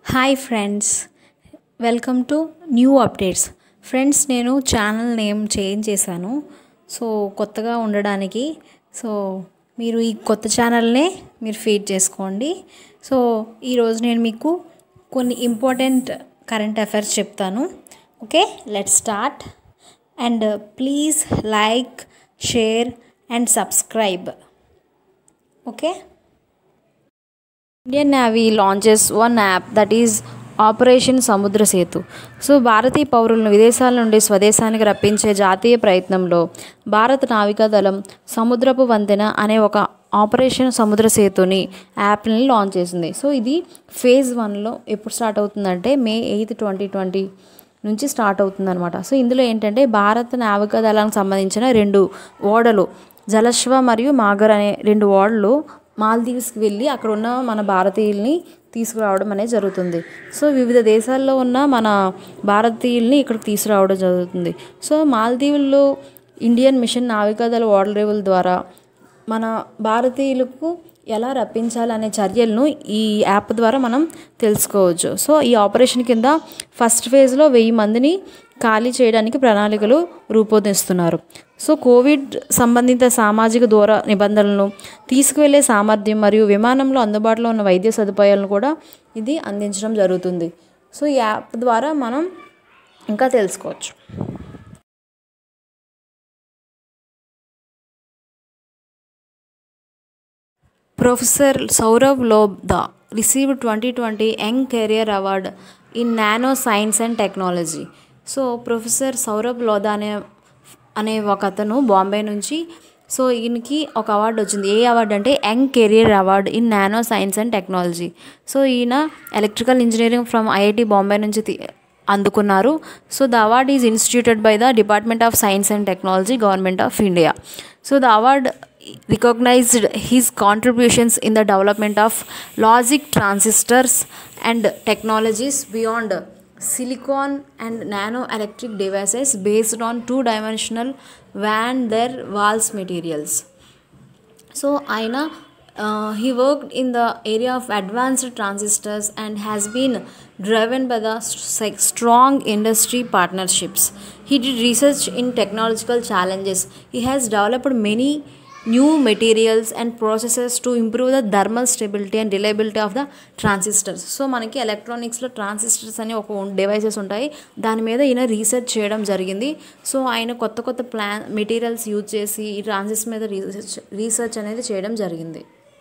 Hi friends welcome to new updates friends నేను channel name change చేశాను so కొత్తగా ఉండడానికి సో మీరు ఈ కొత్త ఛానల్నే మీరు ఫీడ్ చేసుకోండి సో ఈరోజు నేను మీకు కొన్ని ఇంపార్టెంట్ కరెంట్ అఫైర్స్ చెప్తాను okay let start and please like share and subscribe okay Indian navy launches one app that is operation Samudra Setu so భారతీయ పౌరులను విదేశాల నుండి స్వదేశానికి రప్పించే జాతీయ ప్రయత్నంలో భారత నావికాదళం సముద్రపు వంతెన అనే ఒక ఆపరేషన్ సముద్ర సేతుని యాప్ని లాంచ్ చేసింది సో ఇది ఫేజ్ వన్లో ఎప్పుడు స్టార్ట్ అవుతుందంటే మే ఎయిత్ ట్వంటీ ట్వంటీ నుంచి స్టార్ట్ అవుతుందన్నమాట సో ఇందులో ఏంటంటే భారత నావికాదళానికి సంబంధించిన రెండు ఓడలు జలశ్వ మరియు మాగర్ అనే రెండు ఓడలు మాల్దీవ్స్కి వెళ్ళి అక్కడ ఉన్న మన భారతీయుల్ని తీసుకురావడం అనేది జరుగుతుంది సో వివిధ దేశాల్లో ఉన్న మన భారతీయుల్ని ఇక్కడికి తీసుకురావడం జరుగుతుంది సో మాల్దీవుల్లో ఇండియన్ మిషన్ నావికాదళ ఓడరేవుల ద్వారా మన భారతీయులకు ఎలా రప్పించాలనే చర్యలను ఈ యాప్ ద్వారా మనం తెలుసుకోవచ్చు సో ఈ ఆపరేషన్ కింద ఫస్ట్ ఫేజ్లో వెయ్యి మందిని ఖాళీ చేయడానికి ప్రణాళికలు రూపొందిస్తున్నారు సో కోవిడ్ సంబంధిత సామాజిక దూర నిబంధనలను తీసుకువెళ్లే సామర్థ్యం మరియు విమానంలో అందుబాటులో ఉన్న వైద్య సదుపాయాలను కూడా ఇది అందించడం జరుగుతుంది సో ఈ యాప్ ద్వారా మనం ఇంకా తెలుసుకోవచ్చు professor Saurav Lodha received twenty twenty young career award in nano science and technology so professor Saurabh Lodha అనే అనే ఒక అతను బాంబే నుంచి సో ఈయనకి ఒక అవార్డు వచ్చింది ఏ అవార్డు అంటే young career award in nano science and technology so ఈయన electrical engineering from IIT Bombay నుంచి అందుకున్నారు so the award is instituted by the department of science and technology government of India so the award recognized his contributions in the development of logic transistors and technologies beyond silicon and nano electric devices based on two dimensional van der Waals materials. So, Aina uh, he worked in the area of advanced transistors and has been driven by the st- strong industry partnerships. He did research in technological challenges. He has developed many new materials and processes to improve the thermal stability and reliability of the transistors so మనకి ఎలక్ట్రానిక్స్లో transistors అని ఒక devices ఉంటాయి దాని మీద ఈయన research చేయడం జరిగింది సో ఆయన కొత్త కొత్త ప్లాన్ మెటీరియల్స్ యూజ్ చేసి ఈ ట్రాన్సిస్టర్ మీద రీసెర్చ్ రీసెర్చ్ అనేది చేయడం జరిగింది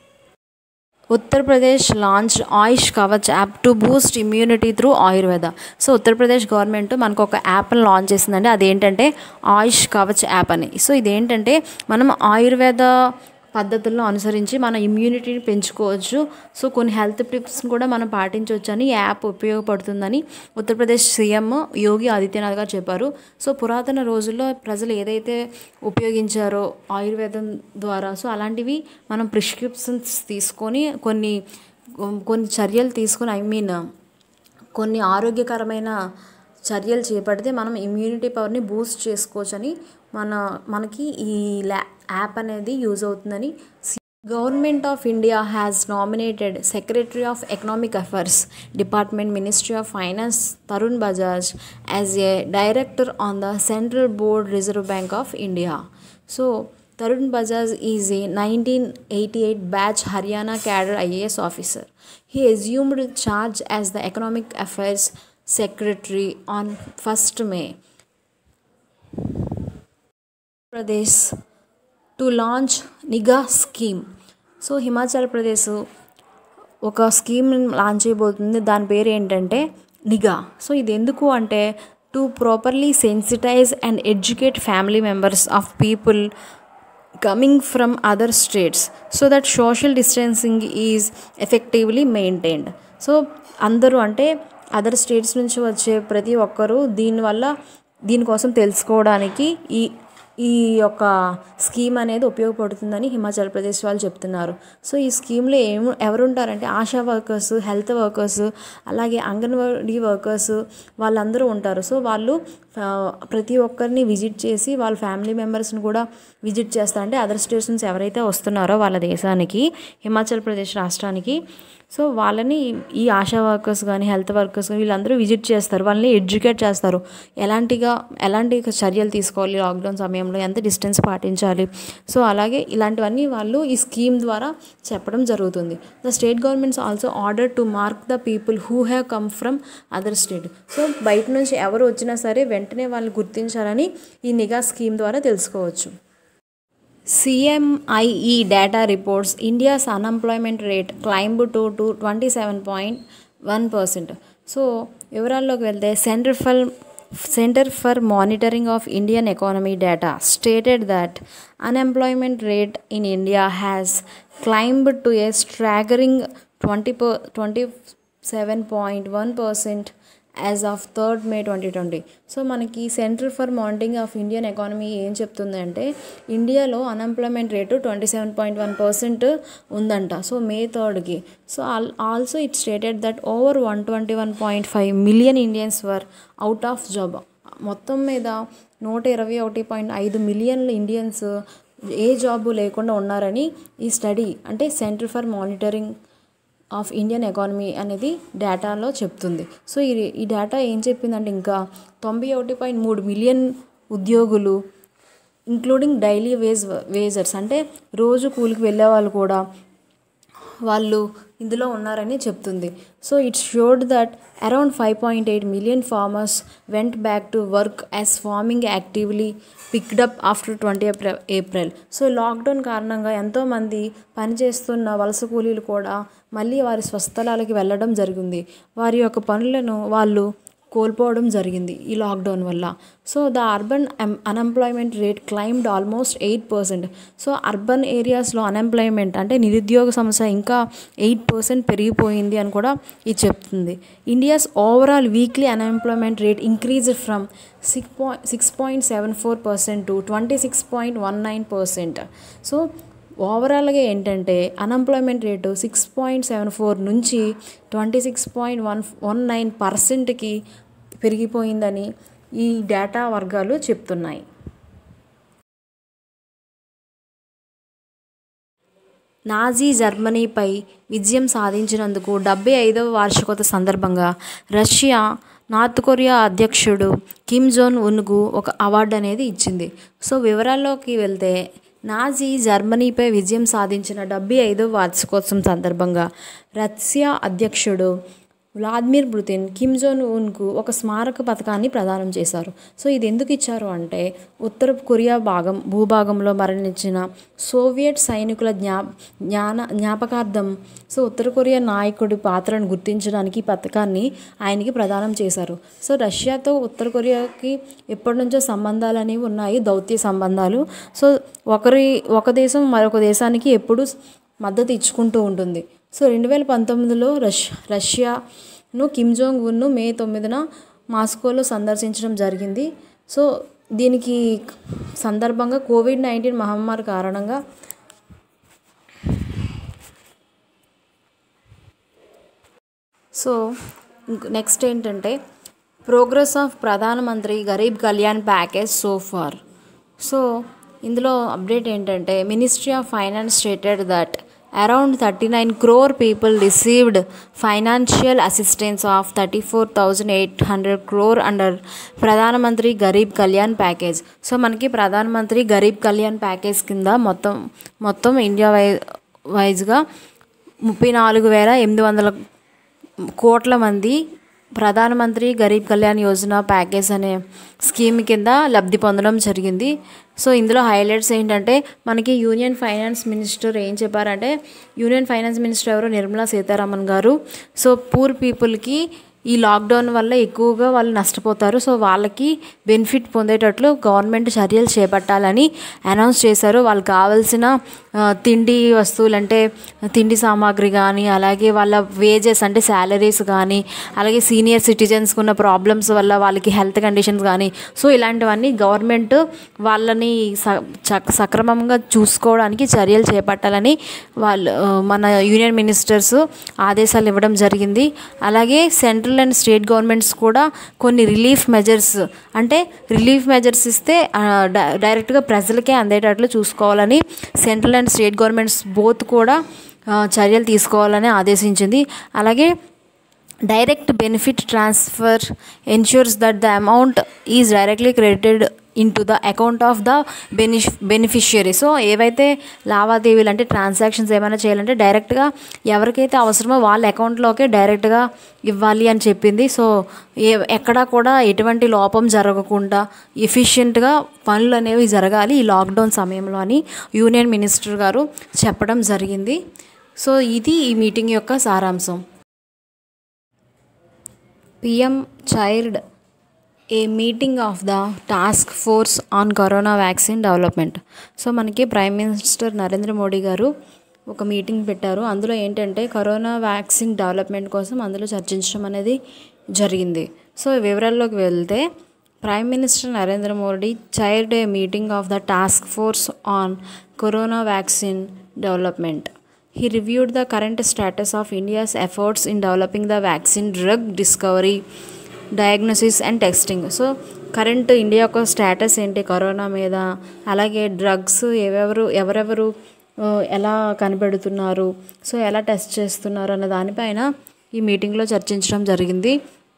Uttar Pradesh launch Ayush Kavach app to boost immunity through Ayurveda so Uttar Pradesh government మనకు ఒక యాప్ని లాంచ్ చేసిందండి అదేంటంటే ఆయుష్ కవచ్ యాప్ అని సో ఇదేంటంటే మనం ఆయుర్వేద పద్ధతులను అనుసరించి మన ఇమ్యూనిటీని పెంచుకోవచ్చు సో కొన్ని హెల్త్ టిప్స్ని కూడా మనం పాటించవచ్చు అని ఈ యాప్ ఉపయోగపడుతుందని ఉత్తరప్రదేశ్ సీఎం యోగి ఆదిత్యనాథ్ గారు చెప్పారు సో పురాతన రోజుల్లో ప్రజలు ఏదైతే ఉపయోగించారో ఆయుర్వేదం ద్వారా సో అలాంటివి మనం ప్రిస్క్రిప్షన్స్ తీసుకొని కొన్ని కొన్ని చర్యలు తీసుకొని ఐ మీన్ కొన్ని ఆరోగ్యకరమైన చర్యలు చేపడితే మనం ఇమ్యూనిటీ పవర్ని బూస్ట్ చేసుకోవచ్చని మన మనకి ఈ ల్యా యాప్ అనేది యూజ్ అవుతుందని government of India has nominated secretary of economic affairs department ministry of finance Tarun Bajaj as a director on the central board reserve bank of India so Tarun Bajaj is a nineteen eighty eight batch Haryana cadre IAS officer he assumed charge as the economic affairs secretary on first May Pradesh to launch Nigah scheme so Himachal Pradesh ఒక scheme launch చేయబోతుంది దాని పేరు ఏంటంటే నిఘా so ఇది ఎందుకు అంటే to properly sensitise and educate family members of people coming from other states so that social distancing is effectively maintained so అందరూ అంటే అదర్ స్టేట్స్ నుంచి వచ్చే ప్రతి ఒక్కరూ దీనివల్ల దీనికోసం తెలుసుకోవడానికి ఈ ఈ యొక్క స్కీమ్ అనేది ఉపయోగపడుతుందని హిమాచల్ ప్రదేశ్ వాళ్ళు చెప్తున్నారు సో ఈ స్కీమ్లో ఏమి ఎవరుంటారంటే ఆశా వర్కర్స్ హెల్త్ వర్కర్స్ అలాగే అంగన్వాడీ వర్కర్స్ వాళ్ళందరూ ఉంటారు సో వాళ్ళు ప్రతి ఒక్కరిని విజిట్ చేసి వాళ్ళ ఫ్యామిలీ మెంబర్స్ని కూడా విజిట్ చేస్తారంటే అదర్ స్టేట్స్ నుంచి ఎవరైతే వస్తున్నారో వాళ్ళ దేశానికి హిమాచల్ ప్రదేశ్ రాష్ట్రానికి సో వాళ్ళని ఈ ఆశా వర్కర్స్ కానీ హెల్త్ వర్కర్స్ కానీ వీళ్ళందరూ విజిట్ చేస్తారు వాళ్ళని ఎడ్యుకేట్ చేస్తారు ఎలాంటిగా ఎలాంటి చర్యలు తీసుకోవాలి లాక్డౌన్ సమయంలో ఎంత డిస్టెన్స్ పాటించాలి సో అలాగే ఇలాంటివన్నీ వాళ్ళు ఈ స్కీమ్ ద్వారా చెప్పడం జరుగుతుంది the state governments also order to mark the people who have come from other state so బయట నుంచి ఎవరు వచ్చినా సరే వెంటనే వాళ్ళని గుర్తించాలని ఈ నిఘా స్కీమ్ ద్వారా తెలుసుకోవచ్చు CMIE data reports India's unemployment rate climb to to twenty seven point one percent so వివరాల్లోకి వెళ్తే centre for centre for monitoring of Indian economy data stated that unemployment rate in India has climbed to a staggering twenty per twenty seven point one percent as of third May twenty twenty so మనకి centre for monitoring of Indian economy ఏం చెప్తుందంటే ఇండియాలో unemployment rate twenty seven point one percent ఉందంట so May థర్డ్కి so all also it stated that over one twenty one point five million Indians were out of job మొత్తం మీద నూట ఇరవై ఒకటి పాయింట్ ఐదు మిలియన్ల ఇండియన్స్ ఏ జాబు లేకుండా ఉన్నారని ఈ స్టడీ అంటే centre for monitoring of Indian economy అనేది డేటాలో చెప్తుంది సో ఈ ఈ డేటా ఏం చెప్పిందంటే ఇంకా తొంభై ఒకటి పాయింట్ మూడు మిలియన్ ఉద్యోగులు ఇంక్లూడింగ్ డైలీ వేజ్ వేజర్స్ అంటే రోజు కూలికి వెళ్ళే వాళ్ళు కూడా వాళ్ళు ఇందులో ఉన్నారని చెప్తుంది so it showed that around five point eight million farmers went back to work as farming actively picked up after twenty April so lockdown కారణంగా ఎంతోమంది పనిచేస్తున్న వలస కూలీలు కూడా మళ్ళీ వారి స్వస్థలాలకి వెళ్ళడం జరిగింది వారి యొక్క పనులను వాళ్ళు కోల్పోవడం జరిగింది ఈ లాక్డౌన్ వల్ల so the urban unemployment rate climbed almost eight percent so urban ఏరియాస్లో అన్ఎంప్లాయ్మెంట్ అంటే నిరుద్యోగ సమస్య ఇంకా ఎయిట్ పర్సెంట్ పెరిగిపోయింది అని కూడా ఇది చెప్తుంది India's overall weekly unemployment rate increase from six point six point seven four percent to twenty six point one nine percent so ఓవరాల్గా ఏంటంటే unemployment rate six point seven four నుంచి twenty six point one one nine పర్సెంట్కి పెరిగిపోయిందని ఈ data వర్గాలు చెప్తున్నాయి Nazi జర్మనీపై విజయం సాధించినందుకు డెబ్బై ఐదవ వార్షికోత్సవ సందర్భంగా రష్యా నార్త్ కొరియా అధ్యక్షుడు కిమ్ జోన్ ఉన్కు ఒక అవార్డు అనేది ఇచ్చింది సో వివరాల్లోకి వెళ్తే నాజీ జర్మనీపై విజయం సాధించిన డెబ్బై ఐదవ వార్షికోత్సవం సందర్భంగా రష్యా అధ్యక్షుడు వ్లాదిమిర్ పుతిన్ కిమ్ జోన్ ఉన్కు ఒక స్మారక పథకాన్ని ప్రదానం చేశారు సో ఇది ఎందుకు ఇచ్చారు అంటే ఉత్తర కొరియా భాగం భూభాగంలో మరణించిన సోవియట్ సైనికుల జ్ఞా జ్ఞాన జ్ఞాపకార్థం సో ఉత్తర కొరియా నాయకుడి పాత్రను గుర్తించడానికి ఈ పథకాన్ని ఆయనకి ప్రదానం చేశారు సో రష్యాతో ఉత్తర కొరియాకి ఎప్పటి నుంచో సంబంధాలు అనేవి ఉన్నాయి దౌత్య సంబంధాలు సో ఒకరి ఒక దేశం మరొక దేశానికి ఎప్పుడు మద్దతు ఇచ్చుకుంటూ ఉంటుంది సో రెండు వేల పంతొమ్మిదిలో రష్ రష్యాను కిమ్ జోంగ్ ఉన్ను మే తొమ్మిదిన మాస్కోలో సందర్శించడం జరిగింది సో దీనికి సందర్భంగా కోవిడ్ నైన్టీన్ మహమ్మారి కారణంగా సో నెక్స్ట్ ఏంటంటే progress of Pradhan Mantri Garib Kalyan package so far so ఇందులో అప్డేట్ ఏంటంటే ministry of finance stated that around thirty nine crore people received financial assistance of thirty four thousand eight hundred crore under Pradhan Mantri Garib Kalyan package so మనకి ప్రధానమంత్రి Garib Kalyan package కింద మొత్తం మొత్తం India why వైజ్గా ముప్పై నాలుగు వేల ఎనిమిది వందల కోట్ల మంది ప్రధానమంత్రి గరీబ్ కళ్యాణ్ యోజన ప్యాకేజ్ అనే స్కీమ్ కింద లబ్ధి పొందడం జరిగింది సో ఇందులో హైలైట్స్ ఏంటంటే మనకి యూనియన్ ఫైనాన్స్ మినిస్టర్ ఏం చెప్పారంటే యూనియన్ ఫైనాన్స్ మినిస్టర్ ఎవరు నిర్మలా సీతారామన్ గారు సో పూర్ పీపుల్కి ఈ లాక్డౌన్ వల్ల ఎక్కువగా వాళ్ళు నష్టపోతారు సో వాళ్ళకి బెనిఫిట్ పొందేటట్లు గవర్నమెంట్ చర్యలు చేపట్టాలని అనౌన్స్ చేశారు వాళ్ళకి కావాల్సిన తిండి వస్తువులు అంటే తిండి సామాగ్రి కానీ అలాగే వాళ్ళ వేజెస్ అంటే శాలరీస్ కానీ అలాగే సీనియర్ సిటిజన్స్కి ఉన్న ప్రాబ్లమ్స్ వల్ల వాళ్ళకి హెల్త్ కండిషన్స్ కానీ సో ఇలాంటివన్నీ గవర్నమెంట్ వాళ్ళని సక్రమంగా చూసుకోవడానికి చర్యలు చేపట్టాలని వాళ్ళు మన యూనియన్ మినిస్టర్స్ ఆదేశాలు ఇవ్వడం జరిగింది అలాగే సెంట్రల్ అండ్ స్టేట్ గవర్నమెంట్స్ కూడా కొన్ని రిలీఫ్ మెజర్స్ అంటే రిలీఫ్ మెజర్స్ ఇస్తే డైరెక్ట్గా ప్రజలకే అందేటట్లు చూసుకోవాలని central and state governments both కూడా చర్యలు తీసుకోవాలని ఆదేశించింది అలాగే direct benefit transfer ensures that the amount is directly credited in to the account of the benef beneficiary so ఏవైతే లావాదేవీలు అంటే ట్రాన్సాక్షన్స్ ఏమైనా చేయాలంటే డైరెక్ట్గా ఎవరికైతే అవసరమో వాళ్ళ అకౌంట్లోకే డైరెక్ట్గా ఇవ్వాలి అని చెప్పింది సో ఏ ఎక్కడా కూడా ఎటువంటి లోపం జరగకుండా ఎఫిషియెంట్గా పనులు అనేవి జరగాలి ఈ లాక్డౌన్ సమయంలో అని యూనియన్ మినిస్టర్ గారు చెప్పడం జరిగింది సో ఇది ఈ మీటింగ్ యొక్క సారాంశం PM chaired a meeting of the task force on corona vaccine development so మనకి ప్రైమ్ మినిస్టర్ నరేంద్ర మోడీ గారు ఒక మీటింగ్ పెట్టారు అందులో ఏంటంటే కరోనా వ్యాక్సిన్ డెవలప్మెంట్ కోసం అందులో చర్చించడం అనేది జరిగింది సో వివరాల్లోకి వెళ్తే prime minister Narendra Modi chaired a meeting of the task force on corona vaccine development He reviewed the current status of India's efforts in developing the vaccine, drug discovery, diagnosis and testing so current India యొక్క status ఏంటి corona మీద అలాగే drugs ఎవరెవరు ఎవరెవరు ఆ, ఎలా కనిపెడుతున్నారు so ఎలా test చేస్తున్నారు అన్న దానిపైన ఈ మీటింగ్లో చర్చించడం జరిగింది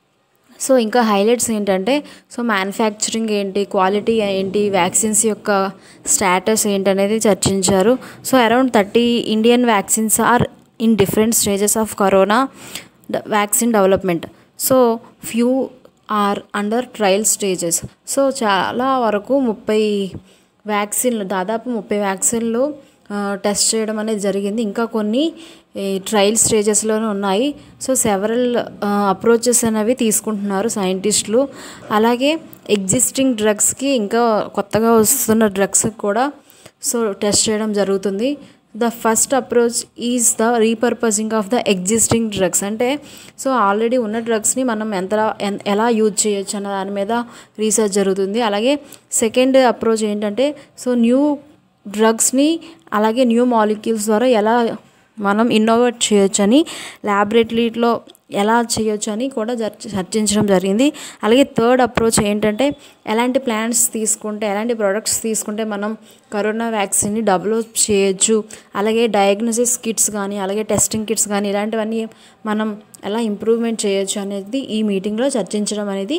సో ఇంకా హైలైట్స్ ఏంటంటే సో మ్యానుఫ్యాక్చరింగ్ ఏంటి క్వాలిటీ ఏంటి వ్యాక్సిన్స్ యొక్క స్టేటస్ ఏంటి అనేది చర్చించారు so around thirty Indian vaccines are in different stages of corona vaccine development so few are under trial stages so చాలా వరకు ముప్పై వ్యాక్సిన్లు దాదాపు ముప్పై వ్యాక్సిన్లు ఆ, టెస్ట్ చేయడం అనేది జరిగింది ఇంకా కొన్ని ఈ ట్రయల్ స్టేజెస్లోనే ఉన్నాయి సో సెవరల్ అప్రోచెస్ అనేవి తీసుకుంటున్నారు సైంటిస్టులు అలాగే ఎగ్జిస్టింగ్ డ్రగ్స్కి ఇంకా కొత్తగా వస్తున్న డ్రగ్స్ కూడా సో టెస్ట్ చేయడం జరుగుతుంది the first approach is the repurposing of the existing drugs అంటే సో ఆల్రెడీ ఉన్న డ్రగ్స్ని మనం ఎంత ఎన్- ఎలా యూజ్ చేయొచ్చు అన్న దాని మీద రీసెర్చ్ జరుగుతుంది అలాగే సెకండ్ అప్రోచ్ ఏంటంటే సో న్యూ డ్రగ్స్ని అలాగే న్యూ మాలిక్యూల్స్ ద్వారా ఎలా మనం ఇన్నోవేట్ చేయొచ్చని ల్యాబొరేటరీలో ఎలా చేయొచ్చు అని కూడా చర్చ- చర్చించడం జరిగింది అలాగే థర్డ్ అప్రోచ్ ఏంటంటే ఎలాంటి ప్లాన్స్ తీసుకుంటే ఎలాంటి ప్రోడక్ట్స్ తీసుకుంటే మనం కరోనా వ్యాక్సిన్ని డెవలప్ చేయొచ్చు అలాగే డయాగ్నోసిస్ కిట్స్ కానీ అలాగే టెస్టింగ్ కిట్స్ కానీ ఇలాంటివన్నీ మనం ఎలా ఇంప్రూవ్మెంట్ చేయొచ్చు అనేది ఈ మీటింగ్లో చర్చించడం అనేది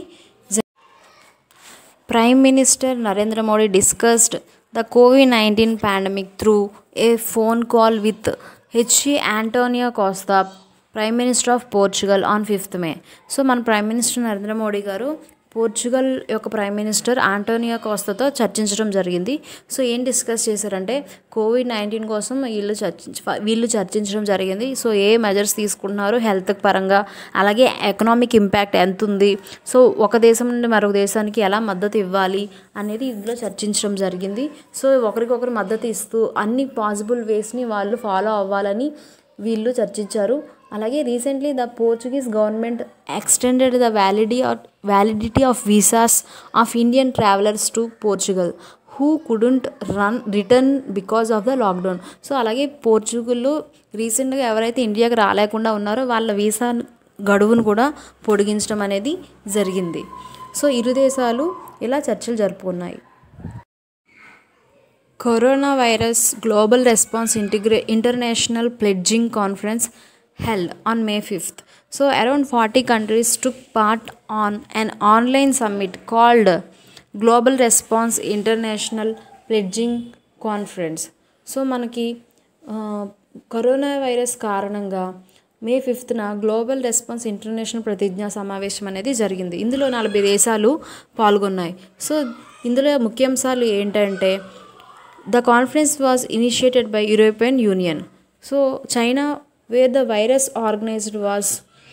Prime Minister Narendra Modi discussed the COVID 19 pandemic through a phone call with H.C. Antonio Costa, prime minister of Portugal on fifth May so మన prime minister Narendra Modi garu Portugal యొక్క ప్రైమ్ మినిస్టర్ ఆంటోనియో కోస్తాతో చర్చించడం జరిగింది సో ఏం discuss చేశారంటే Covid nineteen కోసం వీళ్ళు చర్చించ వీళ్ళు చర్చించడం జరిగింది సో ఏ మెజర్స్ తీసుకుంటున్నారు హెల్త్ పరంగా అలాగే ఎకనామిక్ ఇంపాక్ట్ ఎంత ఉంది సో ఒక దేశం నుండి మరొక దేశానికి ఎలా మద్దతు ఇవ్వాలి అనేది ఇందులో చర్చించడం జరిగింది సో ఒకరికొకరు మద్దతు ఇస్తూ అన్ని పాసిబుల్ వేస్ని వాళ్ళు ఫాలో అవ్వాలని వీళ్ళు చర్చించారు అలాగే recently the Portuguese government extended the validi validity of visas of Indian travellers to Portugal who couldn't run return because of the lockdown so అలాగే పోర్చుగల్లో రీసెంట్గా ఎవరైతే ఇండియాకి రాలేకుండా ఉన్నారో వాళ్ళ వీసా గడువును కూడా పొడిగించడం అనేది జరిగింది సో ఇరు దేశాలు ఇలా చర్చలు జరుపుకున్నాయి corona virus global response integra international pledging conference held on May 5th. So, around 40 countries took part on an online summit called Global Response International Pledging Conference. So మనకి ఆ, కరోనా వైరస్ కారణంగా May ఫిఫ్త్న global response international ప్రతిజ్ఞా సమావేశం అనేది జరిగింది ఇందులో నలభై దేశాలు పాల్గొన్నాయి సో ఇందులో ముఖ్యాంశాలు ఏంటంటే the conference was initiated by European Union so China where the virus organised was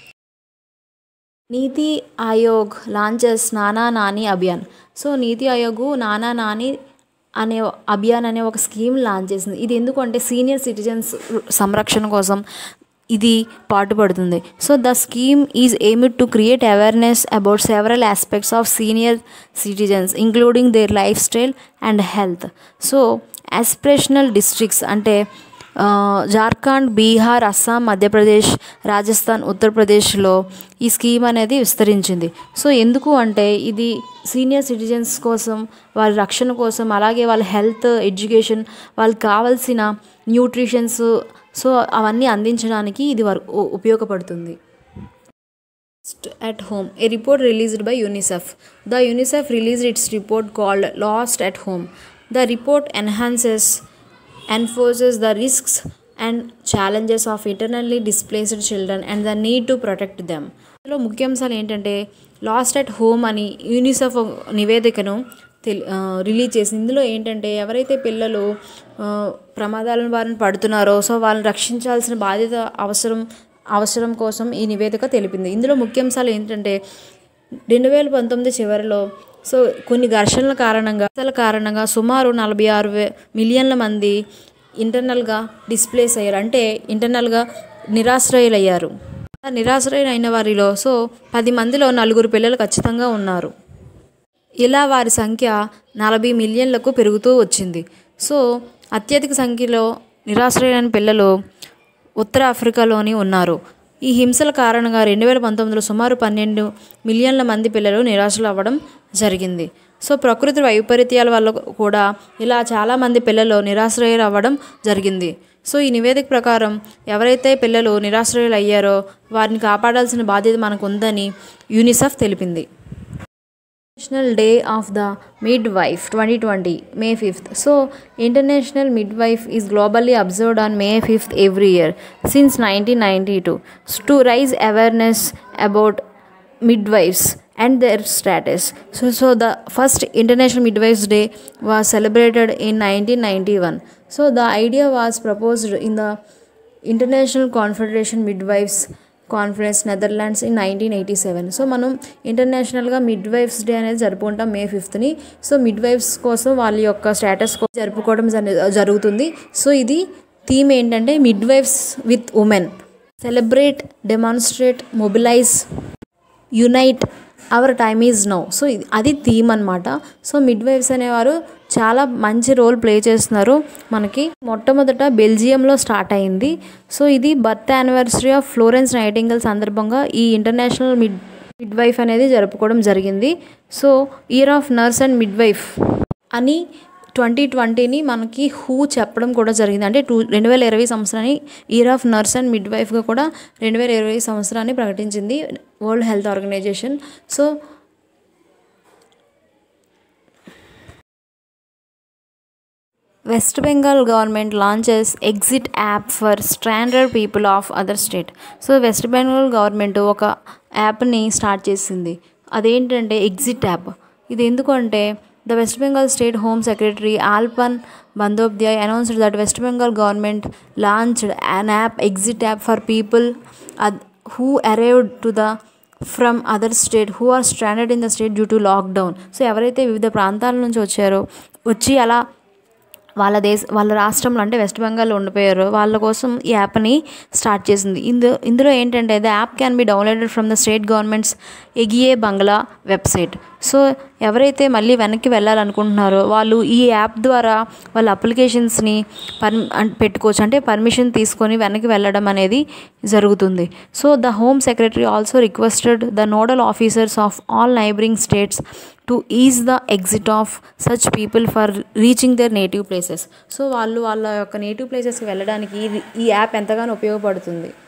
NITI Aayog launches నానా నాని అభియాన్ సో నీతి ఆయోగ్ నానా నాని అనే అభియాన్ అనే ఒక స్కీమ్ లాంచ్ చేసింది ఇది ఎందుకంటే సీనియర్ సిటిజన్స్ సంరక్షణ కోసం ఇది పాటుపడుతుంది so the scheme is aimed to create awareness about several aspects of senior citizens including their lifestyle and health so aspirational districts అంటే ఆ, జార్ఖండ్ బీహార్ అస్సాం మధ్యప్రదేశ్ రాజస్థాన్ ఉత్తరప్రదేశ్లో ఈ స్కీమ్ అనేది విస్తరించింది సో ఎందుకు అంటే ఇది సీనియర్ సిటిజన్స్ కోసం వాళ్ళ రక్షణ కోసం అలాగే వాళ్ళ హెల్త్ ఎడ్యుకేషన్ వాళ్ళకి కావాల్సిన న్యూట్రిషన్స్ సో అవన్నీ అందించడానికి ఇది వర్ ఉపయోగపడుతుంది at home a report released by unicef the unicef released its report called lost at home the report enhances enforces the risks and challenges of internally displaced children and the need to protect them ఇందులో ముఖ్యాంశాలు ఏంటంటే lost at home అని UNICEF నివేదికను తెలి release చేసింది ఇందులో ఏంటంటే ఎవరైతే పిల్లలు ఆ, ప్రమాదాల బారిన పడుతున్నారో సో వాళ్ళని రక్షించాల్సిన బాధ్యత అవసరం అవసరం కోసం ఈ నివేదిక తెలిపింది ఇందులో ముఖ్యాంశాలు ఏంటంటే రెండు వేల పంతొమ్మిది చివరిలో సో కొన్ని ఘర్షణల కారణంగా ఘర్షణల కారణంగా సుమారు నలభై ఆరు వే మిలియన్ల మంది ఇంటర్నల్గా డిస్ప్లేస్ అయ్యారు అంటే ఇంటర్నల్గా నిరాశ్రయులయ్యారు ఆ నిరాశ్రయులైన వారిలో సో పది మందిలో నలుగురు పిల్లలు ఖచ్చితంగా ఉన్నారు ఇలా వారి సంఖ్య నలభై మిలియన్లకు పెరుగుతూ వచ్చింది సో అత్యధిక సంఖ్యలో నిరాశ్రయులైన పిల్లలు ఉత్తర ఆఫ్రికాలోని ఉన్నారు ఈ హింసల కారణంగా రెండు వేల పంతొమ్మిదిలో సుమారు పన్నెండు మిలియన్ల మంది పిల్లలు నిరాశలు అవ్వడం జరిగింది సో ప్రకృతి వైపరీత్యాల వల్ల కూడా ఇలా చాలామంది పిల్లలు నిరాశ్రయులు అవ్వడం జరిగింది సో ఈ నివేదిక ప్రకారం ఎవరైతే పిల్లలు నిరాశ్రయులు అయ్యారో వారిని కాపాడాల్సిన బాధ్యత మనకు ఉందని యూనిసెఫ్ తెలిపింది international day of the midwife twenty twenty May fifth so international midwife is globally observed on May fifth every year since nineteen ninety two to raise awareness about midwives and their status. So, so the first International Midwives Day was celebrated in 1991. So the idea was proposed in the International Confederation Midwives conference Netherlands in nineteen eighty seven so మనం ఇంటర్నేషనల్గా midwives day అనేది జరుపుకుంటాం May ఫిఫ్త్ని సో midwives కోసం వాళ్ళ యొక్క status జరుపుకోవడం జరు- జరుగుతుంది సో ఇది థీమ్ ఏంటంటే midwives with women celebrate demonstrate mobilise unite our time is now so ఇది అది థీమ్ అనమాట సో మిడ్ వైఫ్స్ అనేవారు చాలా మంచి రోల్ ప్లే చేస్తున్నారు మనకి మొట్టమొదట బెల్జియంలో స్టార్ట్ అయింది సో ఇది birth anniversary of Florence Nightingale సందర్భంగా ఈ ఇంటర్నేషనల్ మిడ్ మిడ్ వైఫ్ అనేది జరుపుకోవడం జరిగింది so year of nurse and midwife అని ట్వంటీ ట్వంటీని మనకి హూ చెప్పడం కూడా జరిగింది అంటే టూ రెండు వేల ఇరవై సంవత్సరాన్ని ఇయర్ ఆఫ్ నర్స్ అండ్ మిడ్ వైఫ్గా కూడా రెండు వేల ఇరవై సంవత్సరాన్ని ప్రకటించింది world health organisation so West Bengal government launches exit app for stranded people of other state so West Bengal government ఒక యాప్ని స్టార్ట్ చేసింది అదేంటంటే ఎగ్జిట్ యాప్ ఇది ఎందుకంటే the West Bengal state home secretary Alapan Bandyopadhyay announced that West Bengal government launched an app exit app for people who arrived to the from other state who are stranded in the state due to lockdown so ఎవరైతే వివిధ ప్రాంతాల నుంచి వచ్చారో వచ్చి అలా వాళ్ళ దేశ వాళ్ళ రాష్ట్రంలో అంటే వెస్ట్ బెంగాల్లో ఉండిపోయారు వాళ్ళ కోసం ఈ యాప్ని స్టార్ట్ చేసింది ఇందు ఇందులో ఏంటంటే the app can be downloaded from the state government's Egiye Bangla website so ఎవరైతే మళ్ళీ వెనక్కి వెళ్ళాలనుకుంటున్నారో వాళ్ళు ఈ యాప్ ద్వారా వాళ్ళ అప్లికేషన్స్ని పర్ పెట్టుకోవచ్చు అంటే పర్మిషన్ తీసుకొని వెనక్కి వెళ్ళడం అనేది జరుగుతుంది so the home secretary also requested the nodal officers of all neighbouring states to ease the exit of such people for reaching their native places so వాళ్ళు వాళ్ళ యొక్క నేటివ్ ప్లేసెస్కి వెళ్ళడానికి ఇది ఈ యాప్ ఎంతగానో ఉపయోగపడుతుంది